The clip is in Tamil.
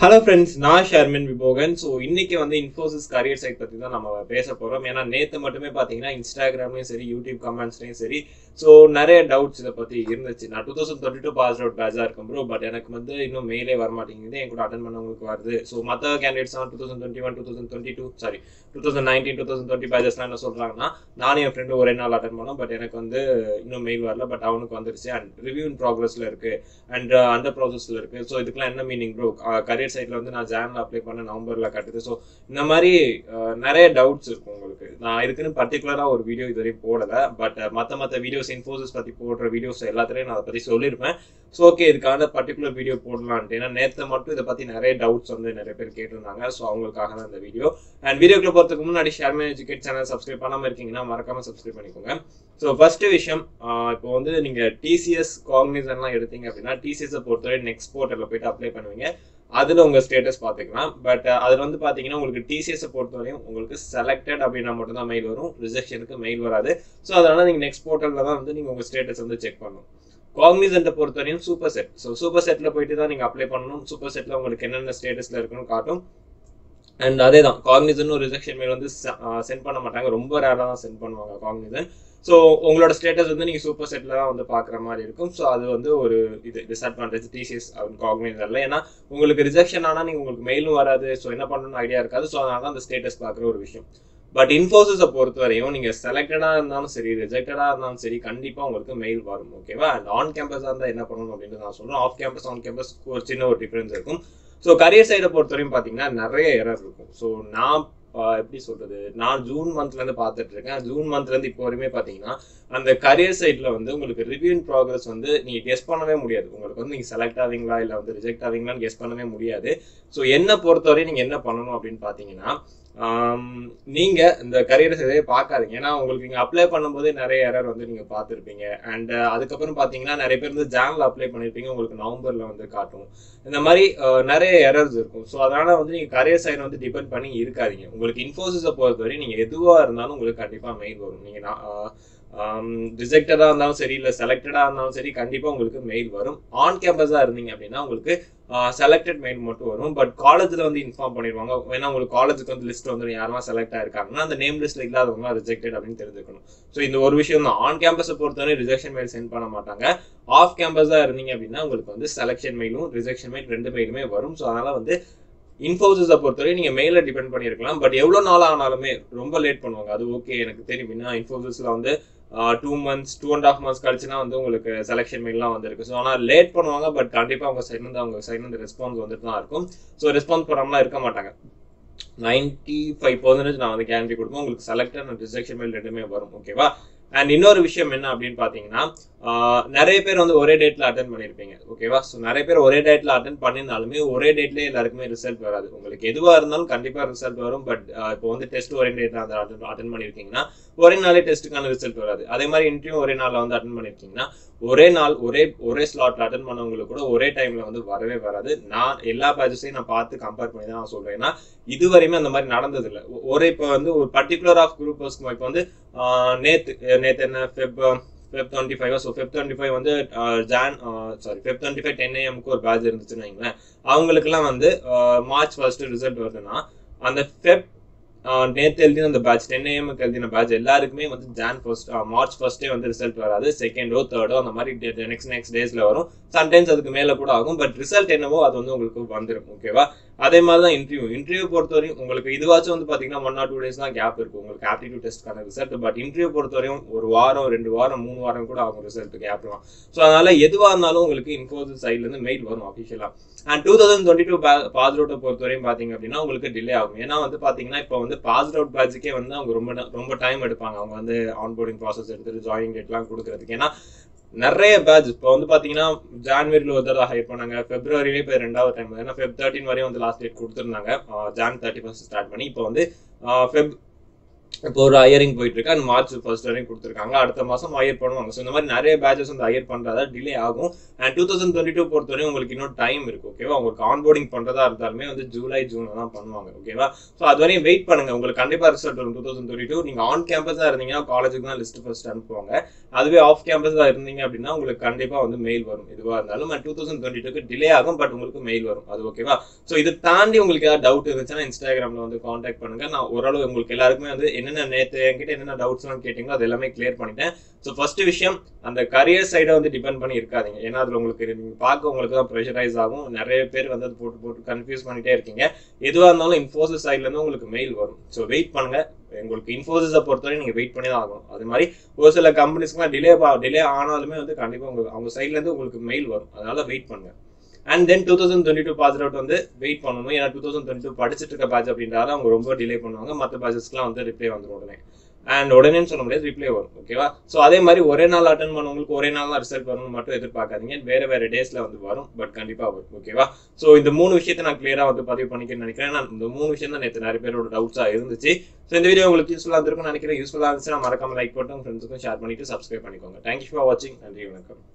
ஹலோ ஃப்ரெண்ட்ஸ் நான் ஷர்மின் விபோகன் ஸோ இன்னைக்கு வந்து இன்ஃபோசிஸ் கரியர் சைட் பற்றி தான் நம்ம பேச போகிறோம் ஏன்னா நேற்று மட்டுமே பார்த்தீங்கன்னா இன்ஸ்டாகிராம்லையும் சரி யூடியூப் கமெண்ட்ஸ்லையும் சரி ஸோ நிறைய டவுட்ஸ் இதை பற்றி இருந்துச்சு நான் two thousand twenty two pass out பேட்சாக இருக்கும் ப்ரோ பட் எனக்கு வந்து இன்னும் மெயிலே வர மாட்டேங்குது என் கூட அட்டன் பண்ணவங்களுக்கு வருது ஸோ மற்ற candidates two thousand twenty one two thousand twenty two sorry two thousand nineteen two thousand twenty பேஜஸ்லாம் என்ன சொல்கிறாங்கன்னா நானும் என் ஃப்ரெண்டு ஒரே நாள் அட்டன் பண்ணோம் பட் எனக்கு வந்து இன்னும் மெயில் வரல பட் அவனுக்கு வந்துருச்சு அண்ட் ரிவ்யூ இன் ப்ராக்ரஸில் இருக்குது அண்ட் அண்டர் ப்ராசஸில் இருக்குது ஸோ இதுக்கெல்லாம் என்ன மீனிங் ப்ரோ கரியர் சைட்டில் வந்து நான் ஜானில் அப்ளை பண்ண நவம்பரில் கட்டுது ஸோ இந்த மாதிரி அஹ், நிறைய டவுட்ஸ் இருக்கும் உங்களுக்கு நான் இதுக்குன்னு பர்டிகுலராக ஒரு வீடியோ இது வரையும் போடலை பட் மற்ற மற்ற வீடியோஸ் இன்ஃபோசிஸ் பற்றி போடுற வீடியோஸ் எல்லாத்துலேயும் நான் அதை பற்றி சொல்லியிருப்பேன் ஸோ ஓகே இதுக்கான பர்டிகுலர் வீடியோ போடலான்ட்டு ஏன்னா நேற்று மட்டும் இதை பற்றி நிறைய டவுட்ஸ் வந்து நிறைய பேர் கேட்டிருந்தாங்க ஸோ அவங்களுக்காக தான் இந்த வீடியோ அண்ட் வீடியோக்குள்ள போகிறதுக்கு முன்னாடி ஷேர்மே எஜுகேட் சேனல் சப்ஸ்கிரைப் பண்ணாமல் இருக்கீங்கன்னா மறக்காம சப்ஸ்கிரைப் பண்ணிக்கோங்க ஸோ ஃபர்ஸ்ட் விஷயம் ஆஹ் இப்போ வந்து நீங்கள் டிசிஎஸ் காக்னிசன்லாம் எடுத்தீங்க அப்படின்னா டிசிஎஸை பொறுத்தவரை நெக்ஸ்ட் போர்ட்டலில் போயிட்டு அப்ளை பண்ணுவீங்க அதில் உங்கள் ஸ்டேட்டஸ் பார்த்துக்கலாம் பட் அதில் வந்து பார்த்தீங்கன்னா உங்களுக்கு டிசிஎஸை பொறுத்தவரையும் உங்களுக்கு செலக்டட் அப்படின்னா மட்டும்தான் மெயில் வரும் ரிஜெக்ஷனுக்கு மெயில் வராது ஸோ அதனால் நீங்கள் நெக்ஸ்ட் போர்ட்டலில் தான் வந்து நீங்கள் உங்கள் ஸ்டேட்டஸ் வந்து செக் பண்ணணும் காக்னிசன்ட்டை பொறுத்தவரையும் சூப்பர் செட் ஸோ சூப்பர் செட்டில் போயிட்டு தான் நீங்கள் அப்ளை பண்ணணும் சூப்பர் செட்டில் உங்களுக்கு என்னென்ன ஸ்டேட்டஸில் இருக்குன்னு காட்டும் அண்ட் அதே தான் காக்னிசன் ஒரு ரிஜெக்ஷன் மெயில் வந்து சென்ட் பண்ண மாட்டாங்க ரொம்ப ரேராக தான் சென்ட் பண்ணுவாங்க காக்னிசன் ஸோ உங்களோட ஸ்டேட்டஸ் வந்து நீங்கள் சூப்பர் செட்டில் தான் வந்து பார்க்குற மாதிரி இருக்கும் ஸோ அது வந்து ஒரு இது டிஸ்அட்வான்டேஜ் டிசிஎஸ் காக்னிசனில் ஏன்னா உங்களுக்கு ரிஜெக்ஷன் ஆனால் நீங்கள் உங்களுக்கு மெயிலும் வராது ஸோ என்ன பண்ணணும்னு ஐடியா இருக்காது ஸோ அதனால தான் அந்த ஸ்டேட்டஸ் பார்க்குற ஒரு விஷயம் பட் இன்ஃபோசிஸை பொறுத்த வரையும் நீங்கள் செலக்டடாக இருந்தாலும் சரி ரிஜெக்டடாக இருந்தாலும் சரி கண்டிப்பாக உங்களுக்கு மெயில் வரும் ஓகேவா அண்ட் ஆன் கேம்பஸாக இருந்தால் என்ன பண்ணணும் அப்படின்னு நான் சொல்கிறேன் ஆஃப் கேம்பஸ் ஆன் கேம்பஸ் ஒரு சின்ன ஒரு டிஃப்ரென்ஸ் இருக்கும் ஸோ கரியர் சைடை பொறுத்தவரையும் பார்த்தீங்கன்னா நிறைய எரர் இருக்கும் ஸோ நான் ஆஹ் எப்படி சொல்றது நான் ஜூன் மந்த்ல இருந்து பார்த்துட்டு இருக்கேன் ஜூன் மந்த்ல இருந்து இப்போ வரையுமே பார்த்தீங்கன்னா அந்த கரியர் சைட்ல வந்து உங்களுக்கு ரிவ்யூ இன் ப்ராக்ரஸ் வந்து நீங்க கெஸ் பண்ணவே முடியாது உங்களுக்கு வந்து நீங்க செலக்ட் ஆவீங்களா இல்லை வந்து ரிஜெக்ட் ஆவீங்களான்னு கெஸ் பண்ணவே முடியாது ஸோ என்ன பொறுத்தவரை நீங்க என்ன பண்ணணும் அப்படின்னு பார்த்தீங்கன்னா ஆம், நீங்க இந்த கரியர் சைடே பார்க்காதீங்க ஏன்னா உங்களுக்கு நீங்க அப்ளை பண்ணும்போதே நிறைய எரர் வந்து நீங்க பார்த்துருப்பீங்க அண்ட் அதுக்கப்புறம் பார்த்தீங்கன்னா நிறைய பேர் வந்து ஜான்ல அப்ளை பண்ணியிருப்பீங்க உங்களுக்கு நவம்பர்ல வந்து காட்டும் இந்த மாதிரி அஹ், நிறைய எரர்ஸ் இருக்கும் ஸோ அதனால வந்து நீங்க கரியர் சைடு வந்து டிபெண்ட் பண்ணி இருக்காதீங்க உங்களுக்கு இன்ஃபோசிஸை பொறுத்தவரை நீங்க எதுவா இருந்தாலும் உங்களுக்கு கண்டிப்பா மெயில் வரும் நீங்க ரிஜெக்டடா இருந்தாலும் சரி இல்லை செலக்டடா இருந்தாலும் சரி கண்டிப்பா உங்களுக்கு மெயில் வரும் ஆன் கேம்பஸா இருந்தீங்க அப்படின்னா உங்களுக்கு செலக்டட் மெயில் மட்டும் வரும் பட் காலேஜ்ல வந்து இன்ஃபார்ம் பண்ணிடுவாங்க ஏன்னா உங்களுக்கு காலேஜுக்கு வந்து லிஸ்ட் வந்து யாரெல்லாம் செலக்ட் ஆயிருக்காங்கன்னா அந்த நேம் லிஸ்ட்ல இல்லாதவங்க ரிஜெக்டட் அப்படின்னு தெரிஞ்சுக்கணும் ஸோ இந்த ஒரு விஷயம் தான் ஆன் கேம்பஸை பொறுத்தவரை ரிஜெக்ஷன் மெயில் சென்ட் பண்ண மாட்டாங்க ஆஃப் கேம்பஸா இருந்தீங்க அப்படின்னா உங்களுக்கு வந்து செலக்ஷன் மெயிலும் ரிஜெக்ஷன் மெயில் ரெண்டு மெயிலுமே வரும் ஸோ அதனால வந்து இன்ஃபோசிஸை பொறுத்தவரை நீங்க மெயில டிபெண்ட் பண்ணியிருக்கலாம் பட் எவ்வளோ நாள் ஆனாலுமே ரொம்ப லேட் பண்ணுவாங்க அது ஓகே எனக்கு தெரியும் ஏன்னா இன்ஃபோசிஸ்ல வந்து two months two and half months கழிச்சுனா வந்து உங்களுக்கு செலெக்ஷன் மெயிலாம் வந்திருக்கு ஸோ ஆனால் லேட் பண்ணுவாங்க பட் கண்டிப்பாக அவங்க சைட்லேருந்து அவங்க சைட்லேருந்து ரெஸ்பான்ஸ் வந்துட்டு தான் இருக்கும் ஸோ ரெஸ்பான்ஸ் பண்ணாமலாம் இருக்க மாட்டாங்க நைன்டி ஃபைவ் பர்சன்டேஜ் நான் வந்து கேரண்டி கொடுப்பேன் உங்களுக்கு செலக்டட் அண்ட் ரிஜெக்ஷன் மெயில் ரெண்டுமே வரும் ஓகேவா அண்ட் இன்னொரு விஷயம் என்ன அப்படின்னு பார்த்தீங்கன்னா ஆஹ் நிறைய பேர் வந்து ஒரே டேட்ல அட்டன் பண்ணியிருப்பீங்க ஓகேவா ஸோ நிறைய பேர் ஒரே டேட்ல அட்டன் பண்ணியிருந்தாலுமே ஒரே டேட்லேயே எல்லாருக்குமே ரிசல்ட் வராது உங்களுக்கு எதுவாக இருந்தாலும் கண்டிப்பாக ரிசல்ட் வரும் பட் இப்போ வந்து டெஸ்ட் ஒரே டேட்ல அட்டன் அட்டன் பண்ணியிருக்கீங்கன்னா ஒரே நாளே டெஸ்ட்டுக்கான ரிசல்ட் வராது அதே மாதிரி இன்டர்வியூ ஒரே நாளில் வந்து அட்டன் பண்ணியிருக்கீங்கன்னா ஒரே நாள் ஒரே ஒரே ஸ்லாட்ல அட்டன் பண்ணவங்களுக்கு கூட ஒரே டைம்ல வந்து வரவே வராது நான் எல்லா பேட்சஸையும் நான் பார்த்து கம்பேர் பண்ணி தான் நான் சொல்றேன் ஏன்னா இதுவரையுமே அந்த மாதிரி நடந்தது இல்லை ஒரே இப்போ வந்து ஒரு பர்டிகுலர் ஆஃப் குரூப்பர்ஸ்க்கு இப்போ வந்து ஆஹ் நேத்து நேத்து என்ன Feb Feb twenty five so Feb twenty five வந்து ஆஹ் Jan sorry Feb twenty five ten ஏஎம்க்கு ஒரு பேட்ச் இருந்துச்சுன்னு வைங்களேன் அவங்களுக்குலாம் வந்து ஆஹ் மார்ச் ஃபர்ஸ்ட் ரிசல்ட் வருதுன்னா அந்த ஃபெப் நேற்று எழுதின அந்த பேட்ச் டென் ஏஎம்க்கு எழுதின பேட்ச் எல்லாருக்குமே வந்து ஜான் ஃபர்ஸ்ட் மார்ச் ஃபர்ஸ்டே வந்து ரிசல்ட் வராது செகண்டோ தேர்டோ அந்த மாதிரி நெக்ஸ்ட் நெக்ஸ்ட் டேஸ்ல வரும் சம்டைம்ஸ் அதுக்கு மேலே கூட ஆகும் பட் ரிசல்ட் என்னவோ அது வந்து உங்களுக்கு வந்துடும் ஓகேவா அதே மாதிரி தான் இன்டர்வியூ இன்டர்வியூ பொறுத்தவரையும் உங்களுக்கு இதுவாச்சும் வந்து பார்த்தீங்கன்னா ஒன் ஆர் டூ டேஸ் தான் கேப் இருக்கும் உங்களுக்கு ஆப்டிடியூட் டெஸ்ட்க்கான ரிசல்ட் பட் இன்டர்வியூ பொறுத்தவரையும் ஒரு வாரம் ரெண்டு வாரம் மூணு வாரம் கூட ஆகும் ரிசல்ட் கேப்லாம் ஸோ அதனால எதுவாக இருந்தாலும் உங்களுக்கு இன்ஃபோசிஸ் சைட்லேருந்து மெயில் வரும் அஃபிஷியலாக and two thousand twenty two pass அவுட்டை பொறுத்தவரையும் பார்த்தீங்க அப்படின்னா உங்களுக்கு டிலே ஆகும் ஏன்னா வந்து பார்த்தீங்கன்னா இப்போ வந்து பாஸ் அவுட் பேட்சுக்கே வந்து அவங்க ரொம்ப ரொம்ப டைம் எடுப்பாங்க அவங்க வந்து ஆன்போர்டிங் ப்ராசஸ் எடுத்துட்டு ஜாயினிங் டேட்லாம் கொடுக்கறதுக்கு ஏன்னா நிறைய பேட்ச் இப்போ வந்து பார்த்தீங்கன்னா ஜான்வரியில் ஒரு தடவை ஹைப் பண்ணாங்க ஃபெப்ரவரியிலே இப்போ ரெண்டாவது டைம் ஏன்னா ஃபெப் தேர்ட்டின் வரையும் வந்து லாஸ்ட் டேட் கொடுத்துருந்தாங்க ஜான் தேர்ட்டி ஃபர்ஸ்ட் ஸ்டார்ட் பண்ணி இப்போ வந்து ஃபெப் இப்போ ஒரு ஹையரிங் போயிட்டு இருக்கு அண்ட் மார்ச் ஃபர்ஸ்ட் வரையும் கொடுத்துருக்காங்க அடுத்த மாசம் ஹையர் பண்ணுவாங்க ஸோ இந்த மாதிரி நிறைய பேச்சஸ் வந்து ஹையர் பண்றதா டிலே ஆகும் and two thousand twenty two பொறுத்தவரையும் உங்களுக்கு இன்னும் டைம் இருக்கு ஓகேவா உங்களுக்கு ஆன்போர்டிங் பண்றதா இருந்தாலுமே வந்து ஜூலை ஜூன் தான் பண்ணுவாங்க ஓகேவா ஸோ அது வரையும் வெயிட் பண்ணுங்க உங்களுக்கு கண்டிப்பா ரிசல்ட் வரும் டூ தௌசண்ட் டுவெண்ட்டி டூ நீங்க ஆன் கேம்பஸா இருந்தீங்கன்னா காலேஜுக்கு தான் லிஸ்ட் ஃபர்ஸ்ட் அனுப்புவாங்க அதுவே ஆஃப் கேம்பஸா இருந்தீங்க அப்படின்னா உங்களுக்கு கண்டிப்பா வந்து மெயில் வரும் இதுவா இருந்தாலும் டூ தௌசண்ட் டுவெண்ட்டி டூக்கு டிலே ஆகும் பட் உங்களுக்கு மெயில் வரும் அது ஓகேவா ஸோ இதை தாண்டி உங்களுக்கு ஏதாவது டவுட் இருந்துச்சுன்னா இன்ஸ்டாகிராம்ல வந்து காண்டாக்ட் பண்ணுங்க நான் ஓரளவு உங்களுக்கு எல்லாருக்குமே வந்து என்னென்ன நேற்று என்கிட்ட என்னென்ன டவுட்ஸ்லாம் கேட்டீங்களோ அது எல்லாமே கிளியர் பண்ணிட்டேன் ஸோ ஃபர்ஸ்ட் விஷயம் அந்த கரியர் சைடை வந்து டிபெண்ட் பண்ணி இருக்காதீங்க ஏன்னா அதில் உங்களுக்கு நீங்கள் பார்க்க உங்களுக்கு தான் ப்ரெஷரைஸ் ஆகும் நிறைய பேர் வந்து அது போட்டு போட்டு கன்ஃபியூஸ் பண்ணிட்டே இருக்கீங்க எதுவாக இருந்தாலும் இன்ஃபோசிஸ் சைட்லேருந்து உங்களுக்கு மெயில் வரும் ஸோ வெயிட் பண்ணுங்க உங்களுக்கு இன்ஃபோசிஸை பொறுத்தவரை நீங்கள் வெயிட் பண்ணி தான் ஆகணும் அது மாதிரி ஒரு சில கம்பெனிஸ்க்குலாம் டிலே டிலே ஆனாலுமே வந்து கண்டிப்பாக உங்களுக்கு அவங்க சைட்லேருந்து உங்களுக்கு மெயில் வரும் அதனால வெயிட் பண்ணுங்க and then two thousand twenty two pass out வந்து வெயிட் பண்ணணும் ஏன்னா டூ தௌசண்ட் டுவெண்ட்டி டூ படிச்சுட்டு இருக்க பேட்ச் அப்படின்றால அவங்க ரொம்ப டிலே பண்ணுவாங்க மற்ற பேட்சஸ்க்குலாம் வந்து ரிப்ளை வந்துடும் உடனே அண்ட் உடனே சொல்ல முடியாது ரிப்ளை வரும் ஓகேவா ஸோ அதே மாதிரி ஒரே நாள் அட்டன் பண்ணவங்களுக்கு ஒரே நாள் தான் ரிசல்ட் வரணும்னு மட்டும் எதிர்பார்க்காதீங்க வேற வேற டேஸ்ல வந்து வரும் பட் கண்டிப்பா வரும் ஓகேவா ஸோ இந்த மூணு விஷயத்தை நான் கிளியரா வந்து பதிவு பண்ணிக்கணும்னு நினைக்கிறேன் நான் இந்த மூணு விஷயம் தான் நேற்று நிறைய பேரோட டவுட்ஸா இருந்துச்சு ஸோ இந்த வீடியோ உங்களுக்கு யூஸ்ஃபுல்லாக இருந்திருக்கும்னு நினைக்கிறேன் யூஸ்ஃபுல்லாக இருந்துச்சுன்னா மறக்காம லைக் போட்டு உங்க ஃப்ரெண்ட்ஸுக்கும் ஷேர் பண்ணிட்டு சப்ஸ்கிரைப் பண்ணிக்கோங்க தேங்க்யூ ஃபார் வாட்சிங் நன்றி வணக்கம்